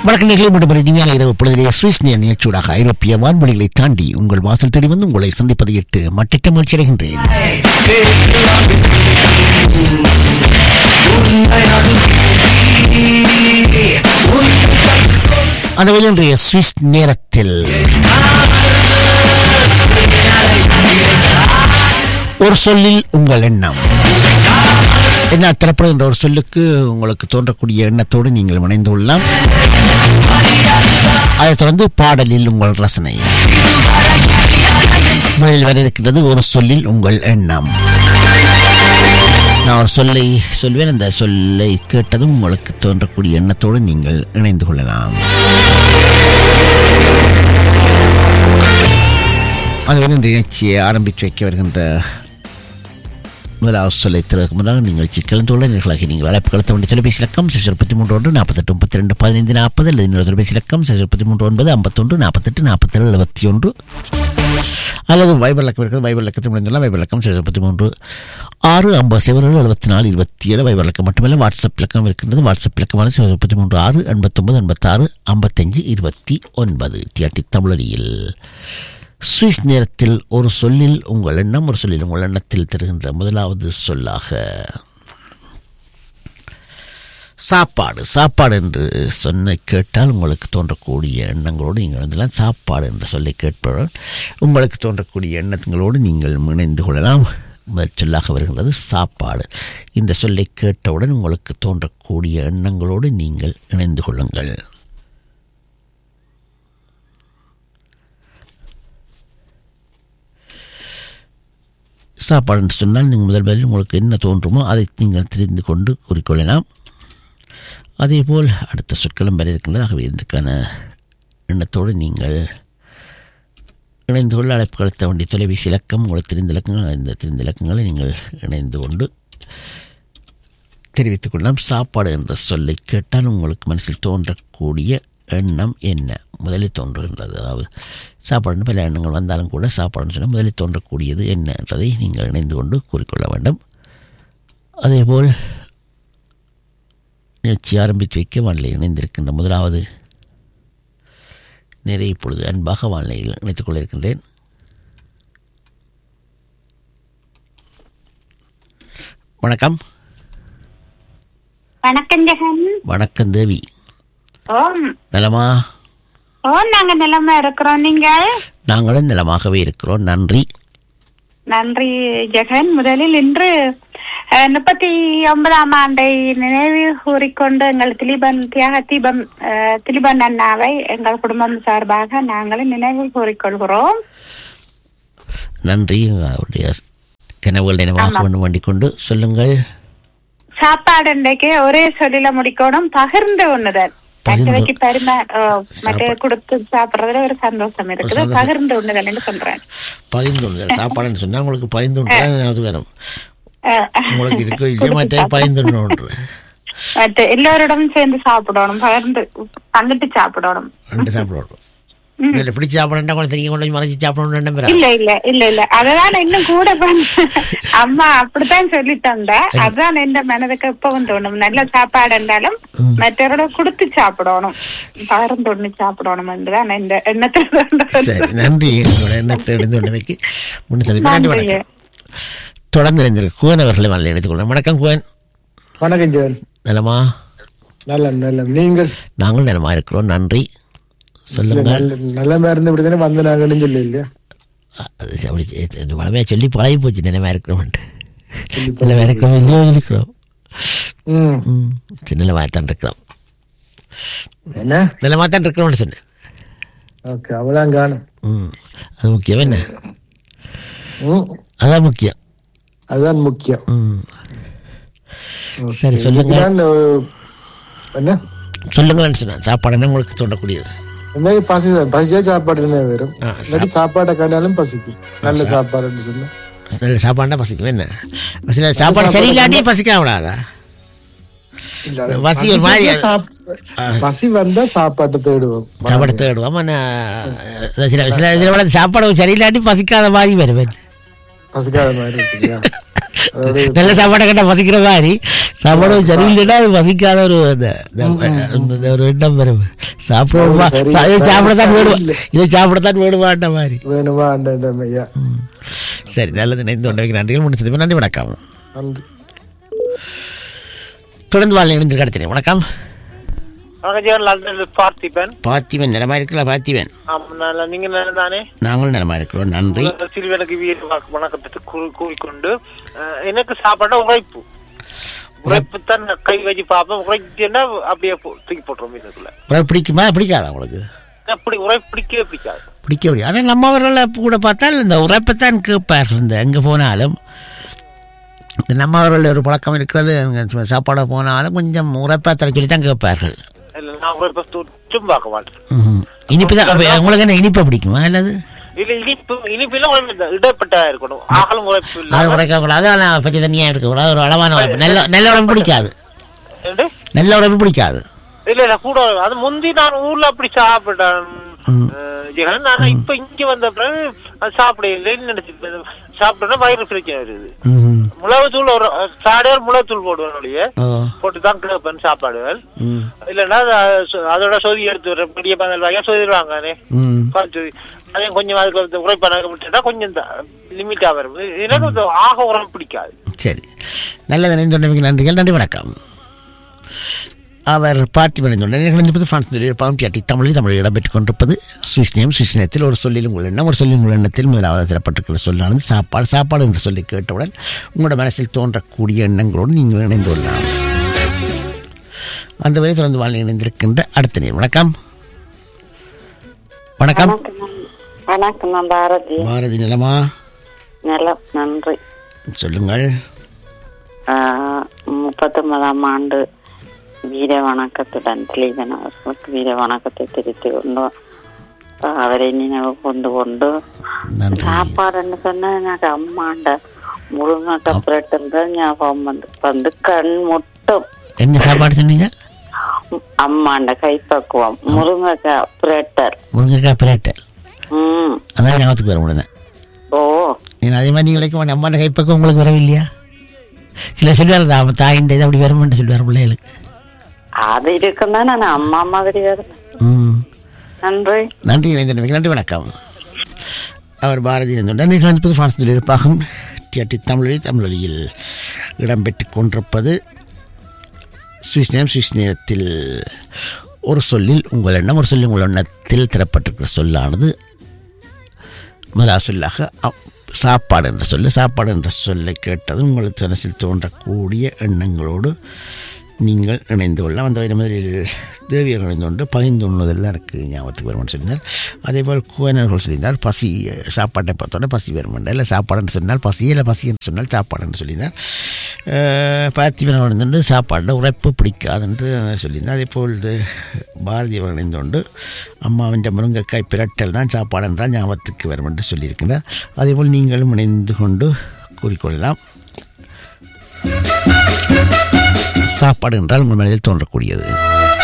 வணக்கம் நிகழ்ச்சி மற்றும் ஒரு இனிமையான இரவு பொழுதிலே சுவிஸ் நேர் நிகழ்ச்சியூடாக ஐரோப்பிய வான்வெளிகளை தாண்டி உங்கள் வாசல் தேடி வந்து உங்களை சந்திப்பதை இட்டு மட்டிட்ட மகிழ்ச்சி அடைகின்றேன் அந்த வழியில் இன்றைய சுவிஸ் நேரத்தில் ஒரு சொல்லில் உங்கள் எண்ணம் என்ன திரைப்படம் என்ற ஒரு சொல்லுக்கு உங்களுக்கு தோன்றக்கூடிய எண்ணத்தோடு நீங்கள் இணைந்து கொள்ளலாம் அதைத் தொடர்ந்து பாடலில் உங்கள் ரசனை முதலில் வர இருக்கின்றது ஒரு சொல்லில் உங்கள் எண்ணம் நான் ஒரு சொல்லை சொல்வேன் அந்த சொல்லை கேட்டதும் உங்களுக்கு தோன்றக்கூடிய எண்ணத்தோடு நீங்கள் இணைந்து கொள்ளலாம் அதுவரை இந்த நிகழ்ச்சியை ஆரம்பித்து வைக்க வருகின்ற முதலாவது சொல்லை திறக்கு முன்னாக நிகழ்ச்சி கலந்துள்ள நிகழ்ச்சி நீங்கள் அழைப்பு கலத்த வேண்டிய தொலைபேசி இலக்கம் சிசர் முப்பத்தி மூன்று ஒன்று நாற்பத்தெட்டு முப்பத்தி ரெண்டு பதினைந்து நாற்பது அல்லது இன்னொரு தொலைபேசி இலக்கம் சிசர் முப்பத்தி மூன்று ஒன்பது ஐம்பத்தொன்று நாற்பத்தெட்டு நாற்பத்தேழு எழுபத்தி ஒன்று அல்லது வைபர் இலக்கம் இருக்கிறது வைபர் இலக்கத்தில் முடிந்துள்ள வைபர் இலக்கம் சிசர் முப்பத்தி மூன்று ஆறு ஐம்பது சைபர்கள் எழுபத்தி நாலு இருபத்தி ஏழு வைபர் இலக்கம் மட்டுமல்ல வாட்ஸ்அப் இலக்கம் இருக்கின்றது வாட்ஸ்அப் இலக்கமான சிசர் முப்பத்தி மூன்று ஆறு எண்பத்தொன்பது எண்பத்தாறு ஐம்பத்தஞ்சு இருபத்தி ஒன்பது டிஆர்டி தமிழறியில் சுவிஸ் நேரத்தில் ஒரு சொல்லில் உங்கள் எண்ணம் ஒரு சொல்லில் உங்கள் எண்ணத்தில் தருகின்ற முதலாவது சொல்லாக சாப்பாடு சாப்பாடு என்று சொன்ன கேட்டால் உங்களுக்கு தோன்றக்கூடிய எண்ணங்களோடு நீங்கள் எழுந்தலாம் சாப்பாடு என்ற சொல்லை கேட்பவுடன் உங்களுக்கு தோன்றக்கூடிய எண்ணங்களோடு நீங்கள் இணைந்து கொள்ளலாம் முதல் சொல்லாக வருகின்றது சாப்பாடு இந்த சொல்லை கேட்டவுடன் உங்களுக்கு தோன்றக்கூடிய எண்ணங்களோடு நீங்கள் இணைந்து கொள்ளுங்கள் சாப்பாடு என்று சொன்னால் நீங்கள் முதல் முதலில் உங்களுக்கு என்ன தோன்றுமோ அதை நீங்கள் தெரிந்து கொண்டு கூறிக்கொள்ளலாம் அதேபோல் அடுத்த சொற்களும் வர இருக்கின்றது ஆகவே இதுக்கான எண்ணத்தோடு நீங்கள் இணைந்து கொள்ள அழைப்பு கலத்த வேண்டிய தொலைபேசி இலக்கம் உங்களுக்கு தெரிந்த இலக்கங்கள் இந்த தெரிந்த இலக்கங்களை நீங்கள் இணைந்து கொண்டு தெரிவித்துக் கொள்ளலாம் சாப்பாடு என்ற சொல்லை கேட்டால் உங்களுக்கு மனசில் தோன்றக்கூடிய எண்ணம் என்ன முதலில் தோன்றுகின்றது அதாவது சாப்பாடுன்னு பல எண்ணங்கள் வந்தாலும் கூட சாப்பாடுன்னு சொன்னால் முதலில் தோன்றக்கூடியது என்ன என்றதை நீங்கள் இணைந்து கொண்டு கூறிக்கொள்ள வேண்டும் அதேபோல் நிகழ்ச்சி ஆரம்பித்து வைக்க வானிலையில் இணைந்திருக்கின்ற முதலாவது நிறைய இப்பொழுது அன்பாக வானிலையில் இணைத்துக் கொள்ள இருக்கின்றேன் வணக்கம் வணக்கம் ஜெகன் வணக்கம் தேவி ஓம் நலமா ஓ நாங்க நிலமா இருக்கிறோம் நீங்கள் நாங்களும் நலமாகவே இருக்கிறோம் நன்றி நன்றி ஜெகன் முதலில் இன்று அஹ், முப்பத்தி ஒன்பதாம் ஆண்டை நினைவு கூறிக்கொண்டு எங்கள் திலீபன் தியாக தீபம் அஹ், திலீபன் அண்ணாவை எங்கள் குடும்பம் சார்பாக நாங்களும் நினைவு கூறிக்கொள்கிறோம் நன்றி அவருடைய கனவுகள் நினைவாக வேண்டும் வேண்டிக் கொண்டு சொல்லுங்கள் சாப்பாடு இன்றைக்கு ஒரே சொல்லில முடிக்கணும் பகிர்ந்து உண்ணுதல் பகிர்ந்து- மற்றவைக்கு பெருமை அஹ், மற்ற சாப்பாடு. கொடுத்து சாப்பிடுறதுல ஒரு சந்தோஷம் இருக்குது சந்தோஷம். பகிர்ந்து உண்ணுதல் என்று சொல்றேன் பகிர்ந்துள்ளது சாப்பாடுன்னு சொன்னால் உங்களுக்கு பகிர்ந்துட்டு அது வரும் அஹ், உங்களுக்கு இருக்க இல்லையா மாட்டே பகிர்ந்துடணும் மற்ற எல்லோரிடமும் சேர்ந்து சாப்பிடணும் பகிர்ந்து பங்கிட்டு சாப்பிடணும் ரெண்டு சாப்பிடணும் இதில் பிடிச்சி சாப்பிடண்டா கொஞ்சம் தெரியும் கொண்டு மறைச்சி சாப்பிடணும் நம்புறேன் இல்ல இல்ல இல்ல இல்ல அததான் இன்னும் கூட பண்ண அம்மா அப்படித்தான் சொல்லி தந்த அதான் எந்த மனதுக்கு எப்பவும் தோணும் நல்ல சாப்பாடு இருந்தாலும் மற்றவரோட கொடுத்து சாப்பிடணும் பகிர்ந்து ஒண்ணு சாப்பிடணும் என்றுதான் இந்த எண்ணத்துல தோன்றது. சரி நன்றி உங்களோட எண்ணத்தை எடுத்து கொண்டமைக்கு முன்னு சந்திப்பு நன்றி நன்றி. வணக்கம் தொடர்ந்து இணைந்திருக்க குவன் அவர்களை வரல எடுத்துக்கொள்ளும் வணக்கம் குவன் வணக்கம் ஜெகன் நலமா நல்ல நல்ல நீங்கள் நாங்களும் நலமா இருக்கிறோம் நன்றி சொல்லுங்கள் நல்ல நல்ல மருந்து இப்படி தானே வந்து நாங்கன்னு சொல்லி இல்லையா அது அப்படி இது- இது வளமையா சொல்லி பழகி போச்சு நினைவா இருக்கிறோம்ட்டு சொல்லி நிலவா இருக்கிறோம் இல்லையோ இருக்கிறோம் ம் ம் சரி நிலவா தான் இருக்கிறோம் என்ன நிலமா தான் இருக்கிறோம்னு சொன்னேன் ஓகே அவ்வளோதான் காணும் ம் அது முக்கியம் என்ன ம் அதான் முக்கியம் அதுதான் முக்கியம் ம் சரி சொல்லுங்க இதுதான் ஒரு- என்ன சொல்லுங்கன்னு சொன்னேன் சாப்பாடுன்னா உங்களுக்கு தோண்டக்கூடியது இந்த மாதிரி பசி பசியா சாப்பாடு என்ன வரும் ஆ, இல்லாட்டி சாப்பாடை கண்டாலும் பசிக்கும் நல்ல சாப்பாடுன்னு சொன்னா நல்ல சாப்பாடுனா பசிக்கும் என்ன சில சாப்பாடு சரியில்லாட்டி பசிக்க விடாதா இல்ல, அது பசி ஒரு பசிக்கு மாதிரி சாப்- பசி வந்தா சாப்பாட்டை தேடுவோம் சாப்பாடு தேடுவோம் ஆனால் சில சில சில வேளை சாப்பாடு சரியில்லாட்டி பசிக்காத மாதிரி வருவேன் பசிக்காத மாதிரி இருக்கு இல்லையா அதோட நல்ல சாப்பாடை கேட்டால் பசிக்கிற மாதிரி சாப்பாடு சரியில்லைன்னா அது பசிக்காத ஒரு அந்த- அந்த- அந்த ஒரு எண்ணம் வரும் சாப்பிடுவா சரி, சா- இதை சரி, சாப்பிடத்தான் சரி, வேணும் இல்லை. இதை சாப்பிடத்தான் வேணுமாட்ட மாதிரி வேணுமா அந்த ஐயா சரி நல்லது நினைந்து கொண்டவைக்கு நன்றிகள் முடிச்சது நன்றி வணக்கம் நன்றி தொடர்ந்து வாழ் இணைந்து கடத்தினேன் வணக்கம் வணக்கம் லண்டன் பார்த்திபன் பார்த்திவன் நிலமா இருக்கலாம் பார்த்திவன் ஆமா, நல்ல நீங்க நல்லதானே நாங்களும் நிலமா இருக்கிறோம் நன்றி சிறுவனுக்கு வீர வணக்க- வணக்கத்தை கூ- கூறிக்கொண்டு அஹ், எனக்கு சாப்பாடு உழைப்பு உழைப்பு தான் நான் கை வச்சு பார்ப்பேன் உழைச்சுன்னா அப்படியே போ- தூக்கி போட்டுரும் மீனுக்குள்ள உறவு பிடிக்குமா பிடிக்காதா உங்களுக்கு அப்படி உழைப்பு பிடிக்கவே பிடிக்காது பிடிக்க முடியும் ஆனால் நம்மவர்களை கூட பார்த்தால் இந்த உரைப்பைத்தான் கேட்பார்கள் இந்த எங்கே போனாலும் இந்த நம்மவர்கள் ஒரு பழக்கம் இருக்கிறது அங்க சாப்பாட போனாலும் கொஞ்சம் உரைப்பா தர சொல்லி தான் கேட்பார்கள் இல்ல நான் உழைப்பை துற்றும் பார்க்க மாட்டேன் ம்ஹும். இனிப்பு தான் அப்ப உங்களுக்கு என்ன இனிப்பு பிடிக்குமா அல்லது இல்ல இனிப்பு இனிப்பில உழைப்பு இல்லை. இடைப்பட்டா இருக்கணும் ஆகலும் உழைப்பு அது இல்லை உரைக்கக்கூடாது ஆனால் பற்றி தனியாக இருக்கக்கூடாது ஒரு அளவான உழைப்பு நல்ல நல்ல உடம்பு பிடிக்காது ஏண்டு? நல்ல உடம்பு பிடிக்காது இல்ல இல்ல கூட அது முந்தி நான் ஊர்ல அப்படி சாப்பிட்டேன் ம். அஹ், ஜெகன் ஆனா இப்ப இங்க வந்த பிறகு அது சாப்பிட இல்லைன்னு நினைச்சு சாப்பிட்டோன்னா வயிறு பிரச்சனை வருது ம்ஹும். மிளகுத்தூள் ஒரு சாடையார் மிளகுத்தூள் போடுவேன் ஒழிய ஓ போட்டு தான் கேட்பேன் சாப்பாடுகள் ம் இல்லைன்னா அது சொ- அதோட சொதி எடுத்து வர பெரிய பந்தல் வாங்க சொதிடுவாங்க ம் பார்த்து அதையும் கொஞ்சம் அதுக்கு வந்து உரைப்பான விட்டுட்டா கொஞ்சம் லிமிட்டா வரும் எனக்கு இது ஆக உரம் பிடிக்காது சரி நல்லது நினைந்தோண்டமைக்கு நன்றிகள் நன்றி வணக்கம் அவர் பார்த்திபன் என்பது பிரான்ஸ் பாம்பியாட்டி தமிழில் தமிழில் இடம்பெற்றுக் கொண்டிருப்பது சுவிஸ் நேம் சுவிஸ் நேரத்தில் ஒரு சொல்லிலும் உள்ள எண்ணம் ஒரு சொல்லிலும் உள்ள எண்ணத்தில் முதலாவது தரப்பட்டிருக்கிற சொல்லானது சாப்பாடு சாப்பாடு என்று சொல்லி கேட்டவுடன் உங்களோட மனசில் தோன்றக்கூடிய எண்ணங்களோடு நீங்கள் இணைந்து கொள்ளலாம் அந்த வரை தொடர்ந்து வாழ் இணைந்திருக்கின்ற அடுத்த நேர் வணக்கம் வணக்கம் வணக்கம் நான் பாரதி பாரதி நிலமா நிலம் நன்றி சொல்லுங்கள் ஆஹ், முப்பத்தொன்பதாம் ஆண்டு வீர வணக்கத்துடன் திலீபன் அவர்களுக்கு வீர வணக்கத்தை தெரிவித்து கொண்டு ஆஹ், அவரை நினைவு கொண்டு கொண்டு நன்றி சாப்பாடுன்னு சொன்னா எனக்கு அம்மாண்ட முருங்கக்காய் புரட்டும் தான் ஞாபகம் வந்து வந்து கண் முட்டும் என்ன சாப்பாடு சொன்னீங்க அம்மாண்ட கைப்பக்குவம் முருங்கக்காய் புரட்டல் முருங்கைக்காய் பிரேட்டல் ம் அதான் ஞாபகத்துக்கு வர முடியும் ஓ நீ அதே மாதிரி நீங்கள் கிடைக்கும் நம்ம கைப்பக்கம் உங்களுக்கு வரவில்லையா சில சொல்லுவார் தான் தாயின் இது அப்படி வருமென்று சொல்லுவார் பிள்ளைகளுக்கு அது இருக்கும் தான் நான் அம்மா மாதிரி வருது ம் நன்றி நன்றி இணைந்த நன்றி வணக்கம் அவர் பாரதி இருந்துடன் நிகழ்ந்து பிரான்சில் இருப்பாகும் டிஆர்டி தமிழொலி தமிழொலியில் இடம்பெற்றுக் கொண்டிருப்பது சுவிஸ் நேரம் சுவிஸ் நேரத்தில் ஒரு சொல்லில் உங்கள் எண்ணம் ஒரு சொல்லில் உங்கள் எண்ணத்தில் தரப்பட்டிருக்கிற சொல்லானது முதலா சொல்லாக அப்- சாப்பாடு என்ற சொல்லு சாப்பாடு என்ற சொல்லை கேட்டதும் உங்களுக்கு மனசில் தோன்றக்கூடிய எண்ணங்களோடு நீங்கள் இணைந்து கொள்ளலாம் அந்த முதலில் தேவியர் இணைந்து கொண்டு பகிர்ந்து உண்ணுவதெல்லாம் எனக்கு ஞாபகத்துக்கு வரும்னு சொல்லியிருந்தார் அதேபோல் குவனர்கள் சொல்லியிருந்தார் பசி சாப்பாட்டை பார்த்தோன்னே பசி வருமெண்டா இல்லை சாப்பாடுன்னு சொன்னால் பசி இல்லை பசி என்று சொன்னால் சாப்பாடுன்னு சொல்லியிருந்தார் அஹ், பார்த்திபன் அவர் இருந்து சாப்பாடு உரைப்பு பிடிக்காது என்று சொல்லியிருந்தார் அதே போல் இது பாரதி அவர் இணைந்து கொண்டு அம்மாவின் முருங்கைக்காய் பிரட்டல் தான் சாப்பாடு என்றால் ஞாபகத்துக்கு வரும் என்று சொல்லியிருக்கிறார் அதேபோல் நீங்களும் இணைந்து கொண்டு கூறிக்கொள்ளலாம் சாப்பாடு என்றால் உங்கள் மனதில் தோன்றக்கூடியது